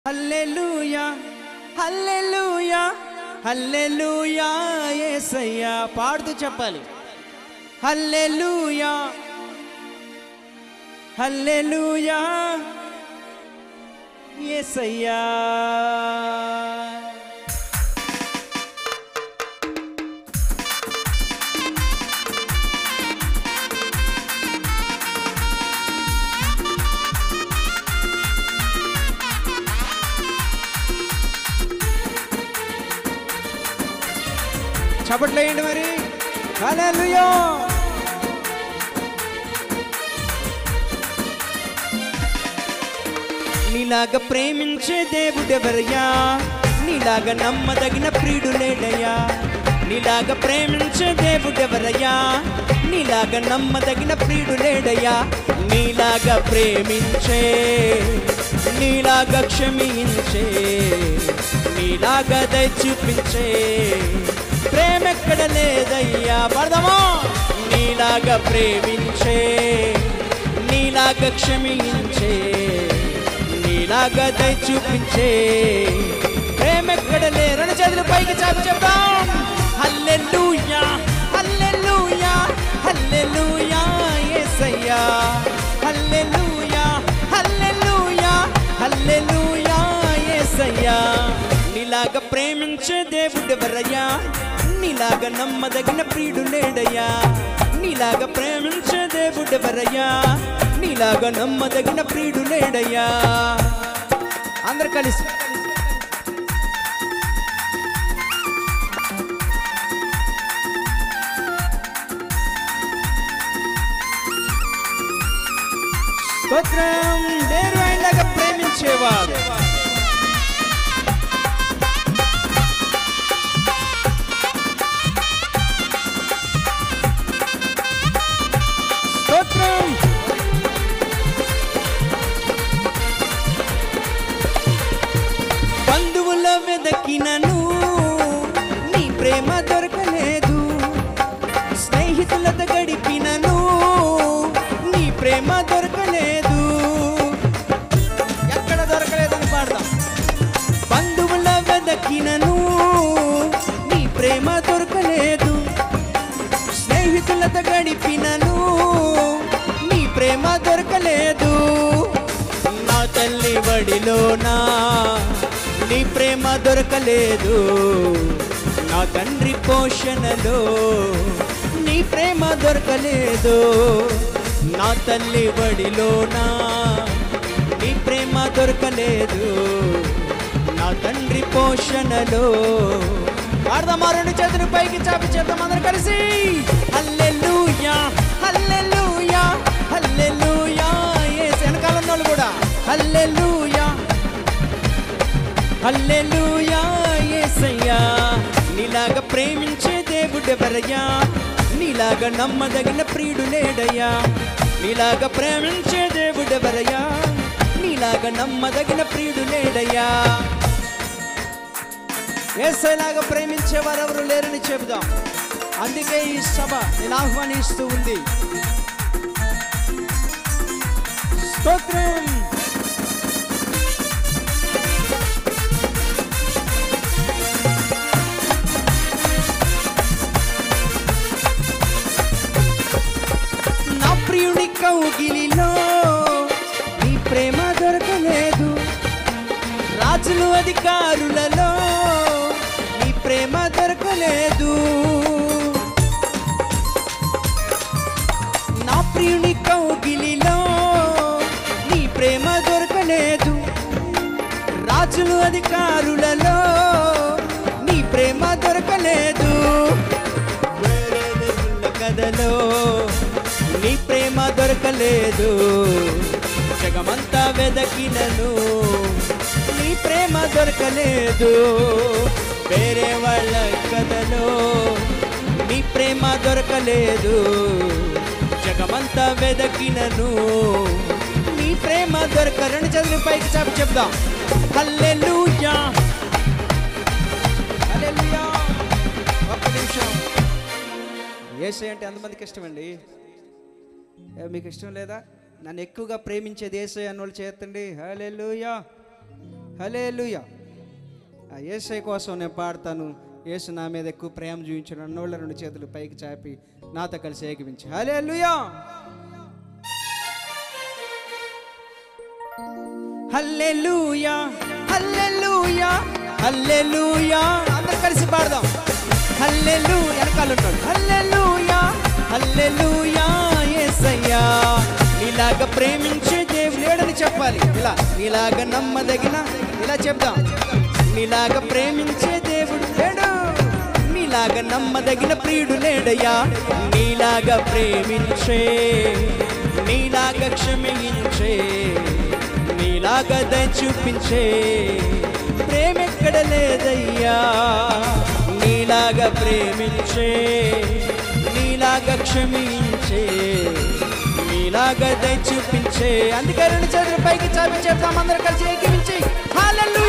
హల్లెలూయా హల్లెలూయా హల్లెలూయా యేసయ్యా పాడుతూ చెప్పాలి హల్లెలూయా హల్లెలూయా యేసయ్యా చప్పట్లేయండి మరి హల్లెలూయా నీలాగా ప్రేమించే దేవుడెవరయ్యా నీలాగా నమ్మదగిన ప్రియుడు లేడయ్యా నీలాగా ప్రేమించే దేవుడెవరయ్యా నీలాగా నమ్మదగిన ప్రియుడు లేడయ్యా నీలాగా ప్రేమించే నీలాగా క్షమించే నీలాగా దయ చూపించే ప్రేమ ఎక్కడ లేదయ్యా పడదామా నీలాగా ప్రేమించే నీలాగా క్షమించే నీలాగా దయ చూపించే ప్రేమ ఎక్కడ లే రెండు చేతులు పైకి చాపి చెప్తాం హల్లెలూయా హల్లెలూయా హల్లెలూయా యేసయ్యా హల్లెలూయా హల్లెలూయా హల్లెలూయా యేసయ్యా నీలాగా ప్రేమించే దేవుడెవరయ్యా నీలాగా నమ్మదగిన ప్రియుడు లేడయ్యా నీలాగా ప్రేమించే దేవుడెవరయ్యా నీలాగా నమ్మదగిన ప్రియుడు లేడయ్యా అందరు కలిసి స్తోత్రం దేరు ఆయనలాగా ప్రేమించేవాడు స్తోత్రం బంధువుల వెదకినను నీ ప్రేమ దొరకలేదు స్నేహితులతో గడిపినను నీ ప్రేమ దొరకలేదు ఎక్కడ దొరకలేదని పాడదాం బంధువుల వెదకినను నీ ప్రేమ దొరకలేదు స్నేహితులతో గడిపినను నీ ప్రేమ దొరకలేదు నా తల్లి వడిలోనా నీ ప్రేమ దొరకలేదు నా తండ్రి పోషణలో నీ ప్రేమ దొరకలేదు నా తల్లి వడిలోనా నీ ప్రేమ దొరకలేదు నా తండ్రి పోషణలో పాడదామా రెండు చేతులు పైకి చాపి చేద్దాం అందరం కలిసి హల్లెలూయా హల్లెలూయా హల్లెలూయా యేసు వెనకాల ఉన్నోళ్ళు కూడా హల్లెలూయా హల్లెలూయా యేసయ్యా నీలాగా ప్రేమించే దేవుడెవరయ్యా నీలాగా నమ్మదగిన ప్రియుడు లేడయ్యా నీలాగా ప్రేమించే దేవుడెవరయ్యా నీలాగా నమ్మదగిన ప్రియుడు లేడయ్యా ఏసైలాగా ప్రేమించే వారెవరు లేరని చెబుదాం అందుకే ఈ సభ నేను ఆహ్వానిస్తూ ఉంది స్తోత్రం నా ప్రియుని కౌగిలిలో నీ ప్రేమ దొరకలేదు రాజులు అధికారులలో నీ ప్రేమ దొరకలేదు నా ప్రియుని కౌగిలిలో నీ ప్రేమ దొరకలేదు రాజులు అధికారులలో నీ ప్రేమ దొరకలేదు వేరే దేవుళ్ళ కథలో నీ ప్రేమ దొరకలేదు జగమంతా వెదకినను నీ ప్రేమ దొరకలేదు వేరే వాళ్ళ కథలో నీ ప్రేమ దొరకలేదు జగమంతా వెదకినను నీ ప్రేమ దొరక రెండు చదువు పైకి చాపి చెప్దాం హల్లెలూయా హల్లెలూయా ఒక్క నిమిషం ఏసై అంటే ఎంతమందికి ఇష్టమండి ఏ, మీకు ఇష్టం లేదా నన్ను ఎక్కువగా ప్రేమించేది ఏసై అన్నోళ్ళు చేతండి హల్లెలూయా హలేలుయా ఆ ఏసై కోసం నేను పాడతాను యేసు నా మీద ఎక్కువ ప్రేమ చూపించిన అన్నోళ్ళ రెండు చేతులు పైకి చాపి నాతో కలిసి ఏకవించి హలేలుయా హల్లెలూయా హల్లెలూయా హల్లెలూయా అందరూ కలిసి పాడదాం హల్లెలూ వెనకాల ఉంటాడు హల్లెలూయా హల్లెలూయా యేసయ్యా నీలాగా ప్రేమించే దేవుడు లేడని చెప్పాలి ఇలా నీలాగా నమ్మదగిన ఇలా చెప్దాం నీలాగా ప్రేమించే దేవుడు లేడు నీలాగా నమ్మదగిన ప్రియుడు లేడయ్యా నీలాగా ప్రేమించే నీలాగా క్షమించే నీలాగా దయ చూపించే ప్రేమెక్కడ లేదయ్యా నీలాగా ప్రేమించే నీలాగా క్షమించే నీలాగా దయ చూపించే అందుకే రెండు చేతుల పైకి చాపి చెప్తాం అందరూ కలిసి ఏకీవించి హల్లెలూయా